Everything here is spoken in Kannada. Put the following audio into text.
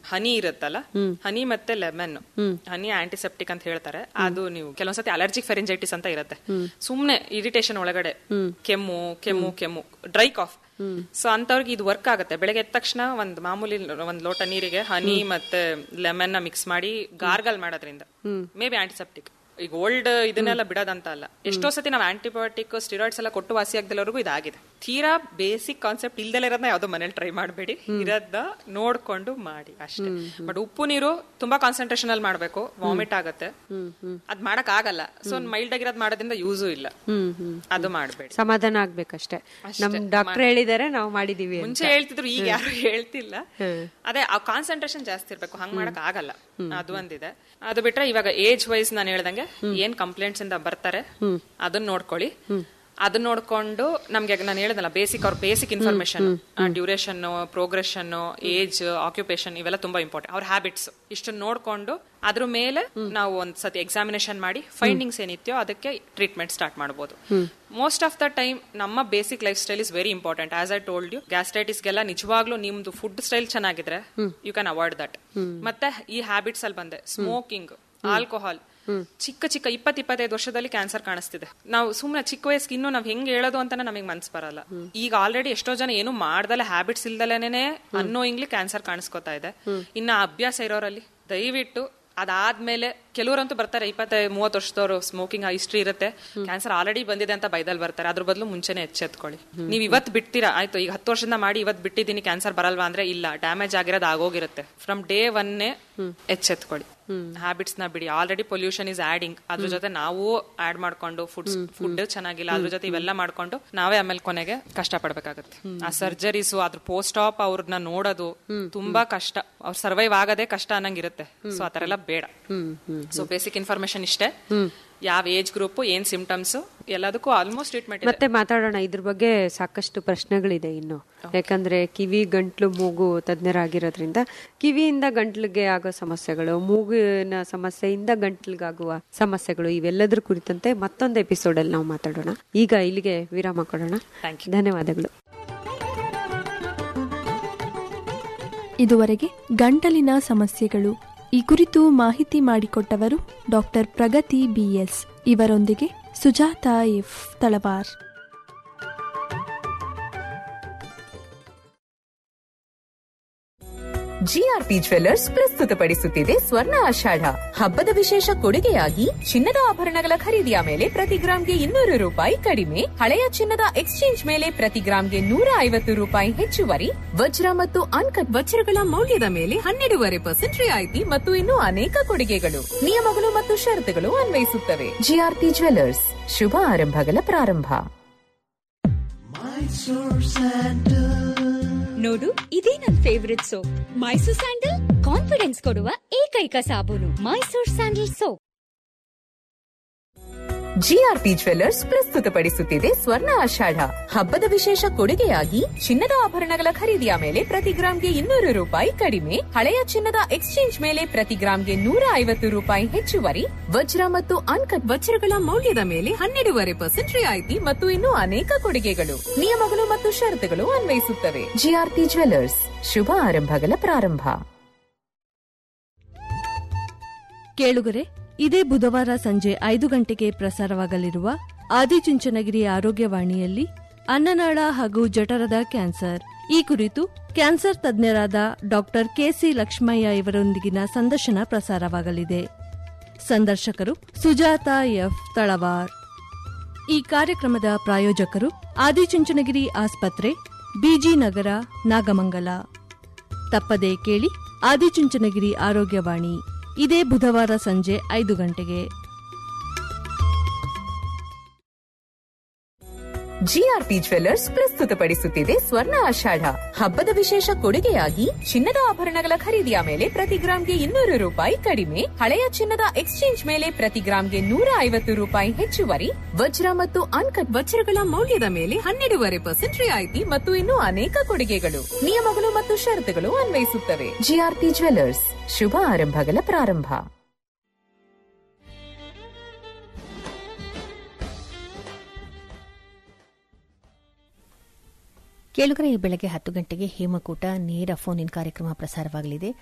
ಹನಿ ಇರುತ್ತಲ್ಲ ಹನಿ ಮತ್ತೆ ಲೆಮನ್ ಹನಿ ಆಂಟಿಸೆಪ್ಟಿಕ್ ಅಂತ ಹೇಳ್ತಾರೆ ಅದು ನೀವು ಕೆಲವೊಂದ್ಸತಿ ಅಲರ್ಜಿಕ್ ಫೆರಿಂಜೈಟಿಸ್ ಅಂತ ಇರುತ್ತೆ ಸುಮ್ನೆ ಇರಿಟೇಷನ್ ಒಳಗಡೆ ಕೆಮ್ಮು ಕೆಮ್ಮು ಕೆಮ್ಮು ಡ್ರೈ ಕಾಫ್ ಸೊ ಅಂತವ್ರಿಗೆ ಇದು ವರ್ಕ್ ಆಗುತ್ತೆ ಬೆಳಗ್ಗೆ ಎದ್ದ ತಕ್ಷಣ ಒಂದ್ ಮಾಮೂಲಿ ಒಂದ್ ಲೋಟ ನೀರಿಗೆ ಹನಿ ಮತ್ತೆ ಲೆಮನ್ ನ ಮಿಕ್ಸ್ ಮಾಡಿ ಗಾರ್ಗಲ್ ಮಾಡೋದ್ರಿಂದ ಮೇ ಬಿ ಆಂಟಿಸೆಪ್ಟಿಕ್ ಈಗ ಓಲ್ಡ್ ಇದನ್ನೆಲ್ಲ ಬಿಡೋದಂತ ಅಲ್ಲ ಎಷ್ಟೋ ಸತಿ ನಾವು ಆಂಟಿಬಯೋಟಿಕ್ ಸ್ಟಿರಾಯ್ಡ್ಸ್ ಎಲ್ಲ ಕೊಟ್ಟು ವಾಸಿ ಆಗ್ದಿಲ್ಲವರೆಗೂ ಇದಾಗಿದೆ ತೀರಾ ಬೇಸಿಕ್ ಕಾನ್ಸೆಪ್ಟ್ ಇಲ್ದೆಲ್ಲ ಇರೋದನ್ನ ಯಾವ್ದೋ ಮನೇಲಿ ಟ್ರೈ ಮಾಡಬೇಡಿ ಇರೋದ ನೋಡ್ಕೊಂಡು ಮಾಡಿ ಅಷ್ಟೇ ಬಟ್ ಉಪ್ಪು ನೀರು ತುಂಬಾ ಕಾನ್ಸಂಟ್ರೇಷನ್ ಅಲ್ಲಿ ಮಾಡ್ಬೇಕು ವಾಮಿಟ್ ಆಗತ್ತೆ ಅದ್ ಮಾಡಕ್ ಆಗಲ್ಲ ಸೊ ಮೈಲ್ಡ್ ಆಗಿರೋದ್ ಮಾಡೋದ್ರಿಂದ ಯೂಸು ಇಲ್ಲ ಹ್ಮ್ ಹ್ಮ್ ಅದು ಮಾಡಬೇಡಿ ಸಮಾಧಾನ ಆಗ್ಬೇಕಷ್ಟೇ ನಮ್ ಡಾಕ್ಟರ್ ಹೇಳಿದಾರೆ ನಾವು ಮಾಡಿದೀವಿ ಅಂತ. ಮುಂಚೆ ಹೇಳ್ತಿದ್ರು ಈಗ ಯಾರು ಹೇಳ್ತಿಲ್ಲ ಅದೇ ಆ ಕಾನ್ಸಂಟ್ರೇಷನ್ ಜಾಸ್ತಿ ಇರ್ಬೇಕು ಹಂಗ್ ಮಾಡಕ್ ಆಗಲ್ಲ ಅದು ಒಂದಿದೆ ಅದು ಬಿಟ್ರೆ ಇವಾಗ ಏಜ್ ವೈಸ್ ನಾನು ಹೇಳ್ದಂಗೆ ಏನ್ ಕಂಪ್ಲೇಂಟ್ಸ್ ಇಂದ ಬರ್ತಾರೆ ಅದನ್ನ ನೋಡ್ಕೊಳ್ಳಿ ಅದನ್ನ ನೋಡ್ಕೊಂಡು ನಮ್ಗೆ ನಾನು ಹೇಳಿದಲ್ಲ ಬೇಸಿಕ್ ಅವ್ರ basic information duration progression age occupation ಇವೆಲ್ಲ ತುಂಬಾ ಇಂಪಾರ್ಟೆಂಟ್ ಅವ್ರ ಹ್ಯಾಬಿಟ್ಸ್ ಇಷ್ಟನ್ನ ನೋಡ್ಕೊಂಡು ಅದ್ರ ಮೇಲೆ ನಾವು ಒಂದ್ ಸತಿ ಎಕ್ಸಾಮಿನೇಷನ್ ಮಾಡಿ ಫೈಂಡಿಂಗ್ಸ್ ಏನಿತ್ಯೋ ಅದಕ್ಕೆ ಟ್ರೀಟ್ಮೆಂಟ್ ಸ್ಟಾರ್ಟ್ ಮಾಡಬಹುದು ಮೋಸ್ಟ್ ಆಫ್ ದ ಟೈಮ್ ನಮ್ಮ basic lifestyle is very important as I told you ಗ್ಯಾಸ್ಟ್ರೈಟಿಸ್ಗೆಲ್ಲ ನಿಜವಾಗ್ಲೂ ನಿಮ್ದು ಫುಡ್ ಸ್ಟೈಲ್ ಚೆನ್ನಾಗಿದ್ರೆ ಯು ಕ್ಯಾನ್ ಅವಾಯ್ಡ್ ದಟ್ ಮತ್ತೆ ಈ ಹ್ಯಾಬಿಟ್ಸ್ ಅಲ್ಲಿ ಬಂದೆ ಸ್ಮೋಕಿಂಗ್ ಆಲ್ಕೋಹಾಲ್ ಚಿಕ್ಕ ಚಿಕ್ಕ ಇಪ್ಪತ್ ಇಪ್ಪತ್ತೈದು ವರ್ಷದಲ್ಲಿ ಕ್ಯಾನ್ಸರ್ ಕಾಣಿಸ್ತಿದೆ ನಾವು ಸುಮ್ಮನೆ ಚಿಕ್ಕ ವಯಸ್ಸಿಗೆ ಇನ್ನೂ ನಾವ್ ಹೆಂಗ್ ಹೇಳೋದು ಅಂತ ನಮಗೆ ಮನ್ಸ್ ಬರಲ್ಲ ಈಗ ಆಲ್ರೆಡಿ ಎಷ್ಟೋ ಜನ ಏನು ಮಾಡ್ದಲೆ ಹ್ಯಾಬಿಟ್ಸ್ ಇಲ್ದಲೇನೆ ಅನ್ನೋಯಿಂಗ್ಲಿ ಕ್ಯಾನ್ಸರ್ ಕಾಣಿಸ್ಕೊತಾ ಇದೆ ಇನ್ನ ಅಭ್ಯಾಸ ಇರೋರಲ್ಲಿ ದಯವಿಟ್ಟು ಅದಾದ್ಮೇಲೆ ಕೆಲವರಂತೂ ಬರ್ತಾರೆ ಇಪ್ಪತ್ತೈದು ಮೂವತ್ತು ವರ್ಷದವರು ಸ್ಮೋಕಿಂಗ್ ಹಿಸ್ಟ್ರಿ ಇರುತ್ತೆ ಕ್ಯಾನ್ಸರ್ ಆಲ್ರೆಡಿ ಬಂದಿದೆ ಅಂತ ಬೈದಲ್ ಬರ್ತಾರೆ ಅದ್ರ ಬದಲು ಮುಂಚೆನೆ ಎಚ್ಚೆತ್ಕೊಳ್ಳಿ ನೀವು ಇವತ್ತು ಬಿಡ್ತೀರಾ ಆಯ್ತು ಈಗ ಹತ್ತು ವರ್ಷದಿಂದ ಮಾಡಿ ಇವತ್ತು ಬಿಟ್ಟಿದ್ದೀನಿ ಕ್ಯಾನ್ಸರ್ ಬರಲ್ವಾ ಅಂದ್ರೆ ಇಲ್ಲ ಡ್ಯಾಮೇಜ್ ಆಗಿರೋದು ಆಗೋಗಿರುತ್ತೆ ಫ್ರಮ್ ಡೇ ಒನ್ನೇ ಎಚ್ಚೆತ್ಕೊಳ್ಳಿ ಹ್ಯಾಬಿಟ್ಸ್ ನ ಬಿಡಿ ಆಲ್ರೆಡಿ ಪೊಲ್ಯೂಷನ್ ಇಸ್ ಆಡಿಂಗ್ ಅದ್ರ ಜೊತೆ ನಾವು ಆಡ್ ಮಾಡ್ಕೊಂಡು ಫುಡ್ ಫುಡ್ ಚೆನ್ನಾಗಿಲ್ಲ ಅದ್ರ ಜೊತೆ ಇವೆಲ್ಲ ಮಾಡ್ಕೊಂಡು ನಾವೇ ಆಮೇಲೆ ಕೊನೆಗೆ ಕಷ್ಟ ಪಡ್ಬೇಕಾಗತ್ತೆ ಆ ಸರ್ಜರೀಸು ಅದ್ರ ಪೋಸ್ಟ್ ಆಪ್ ಅವ್ರನ್ನ ನೋಡೋದು ತುಂಬಾ ಕಷ್ಟ ಅವ್ರು ಸರ್ವೈವ್ ಆಗದೆ ಕಷ್ಟ ಅನ್ನಂಗಿರುತ್ತೆ ಸೊ ಆತರ ಎಲ್ಲ ಬೇಡ ಸೊ ಬೇಸಿಕ್ ಇನ್ಫಾರ್ಮೇಶನ್ ಇಷ್ಟೇ ಯಾವ ಏಜ್ ಗ್ರೂಪ್ ಏನ್ ಸಿಂಪ್ಟಮ್ಸ್ ಎಲ್ಲದಕ್ಕೂ ಆಲ್ಮೋಸ್ಟ್ ಟ್ರೀಟ್ಮೆಂಟ್ ಇದೆ ಮತ್ತೆ ಮಾತಾಡೋಣ ಇದ್ರ ಬಗ್ಗೆ ಸಾಕಷ್ಟು ಪ್ರಶ್ನೆಗಳಿದೆ ಇನ್ನು ಯಾಕಂದ್ರೆ ಕಿವಿ ಗಂಟ್ಲು ಮೂಗು ತಜ್ಞರಾಗಿರೋದ್ರಿಂದ ಕಿವಿಯಿಂದ ಗಂಟ್ಲಿಗೆ ಆಗೋ ಸಮಸ್ಯೆಗಳು ಮೂಗಿನ ಸಮಸ್ಯೆಯಿಂದ ಗಂಟ್ಲಿಗಾಗುವ ಸಮಸ್ಯೆಗಳು ಇವೆಲ್ಲದರ ಕುರಿತಂತೆ ಮತ್ತೊಂದು ಎಪಿಸೋಡ್ ಅಲ್ಲಿ ನಾವು ಮಾತಾಡೋಣ ಈಗ ಇಲ್ಲಿಗೆ ವಿರಾಮ ಕೊಡೋಣ Thank ಧನ್ಯವಾದಗಳು ಇದುವರೆಗೆ ಗಂಟಲಿನ ಸಮಸ್ಯೆಗಳು ಈ ಕುರಿತು ಮಾಹಿತಿ ಮಾಡಿಕೊಟ್ಟವರು ಡಾಕ್ಟರ್ ಪ್ರಗತಿ ಬಿಎಸ್ ಇವರೊಂದಿಗೆ Sujata F Talwar GRP jewellers ಪ್ರಸ್ತುತಪಡಿಸುತ್ತಿದೆ ಸ್ವರ್ಣ ಆಷಾಢ ಹಬ್ಬದ ವಿಶೇಷ ಕೊಡುಗೆಯಾಗಿ ಚಿನ್ನದ ಆಭರಣಗಳ ಖರೀದಿಯ ಮೇಲೆ ಪ್ರತಿ ಗ್ರಾಂಗೆ ಇನ್ನೂರು ರೂಪಾಯಿ ಕಡಿಮೆ ಹಳೆಯ ಚಿನ್ನದ ಎಕ್ಸ್ಚೇಂಜ್ ಮೇಲೆ ಪ್ರತಿ ಗ್ರಾಂಗೆ ನೂರ ಐವತ್ತು ರೂಪಾಯಿ ಹೆಚ್ಚುವರಿ ವಜ್ರ ಮತ್ತು ಅನ್ಕಟ್ ವಜ್ರಗಳ ಮೌಲ್ಯದ ಮೇಲೆ ಹನ್ನೆರಡೂವರೆ ಪರ್ಸೆಂಟ್ ರಿಯಾಯಿತಿ ಮತ್ತು ಇನ್ನೂ ಅನೇಕ ಕೊಡುಗೆಗಳು ನಿಯಮಗಳು ಮತ್ತು ಷರತ್ತುಗಳು ಅನ್ವಯಿಸುತ್ತವೆ ಜಿಆರ್ಪಿ ಜ್ವೆಲ್ಲರ್ಸ್ ಶುಭ ಆರಂಭಗಳ ಪ್ರಾರಂಭ ನೋಡು ಇದೇ ನನ್ favourite soap Mysore sandal confidence ಕೊಡುವ ಏಕೈಕ ಸಾಬೂನು Mysore sandal soap GRP jewellers ಪ್ರಸ್ತುತಪಡಿಸುತ್ತಿದೆ ಸ್ವರ್ಣ ಆಷಾಢ ಹಬ್ಬದ ವಿಶೇಷ ಕೊಡುಗೆಯಾಗಿ ಚಿನ್ನದ ಆಭರಣಗಳ ಖರೀದಿಯ ಮೇಲೆ ಪ್ರತಿ ಗ್ರಾಂಗೆ ಇನ್ನೂರು ರೂಪಾಯಿ ಕಡಿಮೆ ಹಳೆಯ ಚಿನ್ನದ ಎಕ್ಸ್ಚೇಂಜ್ ಮೇಲೆ ಪ್ರತಿ ಗ್ರಾಂಗೆ ನೂರ ಐವತ್ತು ರೂಪಾಯಿ ಹೆಚ್ಚುವರಿ ವಜ್ರ ಮತ್ತು ಅನ್ಕಟ್ ವಜ್ರಗಳ ಮೌಲ್ಯದ ಮೇಲೆ ಹನ್ನೆರಡೂವರೆ ಪರ್ಸೆಂಟ್ ರಿಯಾಯಿತಿ ಮತ್ತು ಇನ್ನೂ ಅನೇಕ ಕೊಡುಗೆಗಳು ನಿಯಮಗಳು ಮತ್ತು ಷರತ್ತುಗಳು ಅನ್ವಯಿಸುತ್ತವೆ ಜಿಆರ್ಪಿ ಜ್ವೆಲ್ಲರ್ಸ್ ಶುಭ ಆರಂಭಗಳ ಪ್ರಾರಂಭ ಕೇಳುಗರೆ ಇದೇ ಬುಧವಾರ ಸಂಜೆ ಐದು ಗಂಟೆಗೆ ಪ್ರಸಾರವಾಗಲಿರುವ ಆದಿಚುಂಚನಗಿರಿ ಆರೋಗ್ಯವಾಣಿಯಲ್ಲಿ ಅನ್ನನಾಳ ಹಾಗೂ ಜಠರದ ಕ್ಯಾನ್ಸರ್ ಈ ಕುರಿತು ಕ್ಯಾನ್ಸರ್ ತಜ್ಞರಾದ ಡಾಕ್ಟರ್ ಕೆಸಿ ಲಕ್ಷ್ಮಯ್ಯ ಇವರೊಂದಿಗಿನ ಸಂದರ್ಶನ ಪ್ರಸಾರವಾಗಲಿದೆ ಸಂದರ್ಶಕರು ಸುಜಾತ ಎಫ್ ತಳವಾರ್ ಈ ಕಾರ್ಯಕ್ರಮದ ಪ್ರಾಯೋಜಕರು ಆದಿಚುಂಚನಗಿರಿ ಆಸ್ಪತ್ರೆ ಬಿಜಿ ನಗರ ನಾಗಮಂಗಲ ತಪ್ಪದೇ ಕೇಳಿ ಆದಿಚುಂಚನಗಿರಿ ಆರೋಗ್ಯವಾಣಿ ಇದೇ ಬುಧವಾರ ಸಂಜೆ ಐದು ಗಂಟೆಗೆ ಜಿಆರ್ಪಿ ಜ್ವೆಲ್ಲರ್ಸ್ ಪ್ರಸ್ತುತಪಡಿಸುತ್ತಿದೆ ಸ್ವರ್ಣ ಆಷಾಢ ಹಬ್ಬದ ವಿಶೇಷ ಕೊಡುಗೆಯಾಗಿ ಚಿನ್ನದ ಆಭರಣಗಳ ಖರೀದಿಯ ಮೇಲೆ ಪ್ರತಿ ಗ್ರಾಂಗೆ ಇನ್ನೂರು ರೂಪಾಯಿ ಕಡಿಮೆ ಹಳೆಯ ಚಿನ್ನದ ಎಕ್ಸ್ಚೇಂಜ್ ಮೇಲೆ ಪ್ರತಿ ಗ್ರಾಂಗೆ ನೂರ ಐವತ್ತು ರೂಪಾಯಿ ಹೆಚ್ಚುವರಿ ವಜ್ರ ಮತ್ತು ಅನ್ಕಟ್ ವಜ್ರಗಳ ಮೌಲ್ಯದ ಮೇಲೆ ಹನ್ನೆರಡೂವರೆ ಪರ್ಸೆಂಟ್ ರಿಯಾಯಿತಿ ಮತ್ತು ಇನ್ನೂ ಅನೇಕ ಕೊಡುಗೆಗಳು ನಿಯಮಗಳು ಮತ್ತು ಷರತ್ತುಗಳು ಅನ್ವಯಿಸುತ್ತವೆ ಜಿಆರ್ಪಿ ಜ್ವೆಲ್ಲರ್ಸ್ ಶುಭ ಆರಂಭಗಳ ಪ್ರಾರಂಭ ಕೇಳುಗರೆ ಈ ಬೆಳಗ್ಗೆ ಹತ್ತು ಗಂಟೆಗೆ ಹೇಮಕೂಟ ನೇರ ಫೋನ್ ಇನ್ ಕಾರ್ಯಕ್ರಮ ಪ್ರಸಾರವಾಗಲಿದೆ